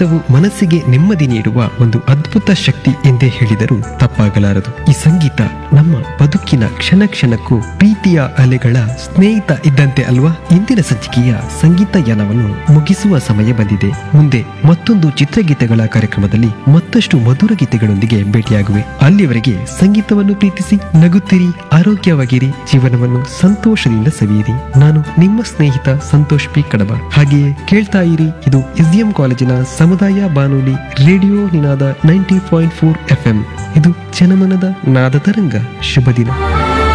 ಸಂಗೀತವು ಮನಸ್ಸಿಗೆ ನೆಮ್ಮದಿ ನೀಡುವ ಒಂದು ಅದ್ಭುತ ಶಕ್ತಿ ಎಂದೇ ಹೇಳಿದರೂ ತಪ್ಪಾಗಲಾರದು ಈ ಸಂಗೀತ ನಮ್ಮ ಬದುಕಿನ ಕ್ಷಣ ಕ್ಷಣಕ್ಕೂ ಪ್ರೀತಿಯ ಅಲೆಗಳ ಸ್ನೇಹಿತ ಇದ್ದಂತೆ ಅಲ್ವಾ ಇಂದಿನ ಸಂಚಿಕೆಯ ಸಂಗೀತ ಯಾನವನ್ನು ಮುಗಿಸುವ ಸಮಯ ಬಂದಿದೆ ಮುಂದೆ ಮತ್ತೊಂದು ಚಿತ್ರಗೀತೆಗಳ ಕಾರ್ಯಕ್ರಮದಲ್ಲಿ ಮತ್ತಷ್ಟು ಮಧುರ ಗೀತೆಗಳೊಂದಿಗೆ ಭೇಟಿಯಾಗುವೆ ಅಲ್ಲಿಯವರೆಗೆ ಸಂಗೀತವನ್ನು ಪ್ರೀತಿಸಿ ನಗುತ್ತಿರಿ ಆರೋಗ್ಯವಾಗಿರಿ ಜೀವನವನ್ನು ಸಂತೋಷದಿಂದ ಸವಿಯಿರಿ ನಾನು ನಿಮ್ಮ ಸ್ನೇಹಿತ ಸಂತೋಷ್ ಪಿ ಕಡಬ ಹಾಗೆಯೇ ಕೇಳ್ತಾ ಇರಿ ಇದು ಎಸ್ಡಿಎಂ ಕಾಲೇಜಿನ ಸಮುದಾಯ ಬಾನುಲಿ radio Ninada ninety point four F ಇದು ಜನಮನದ ನಾದ ತರಂಗ ಶುಭ ದಿನ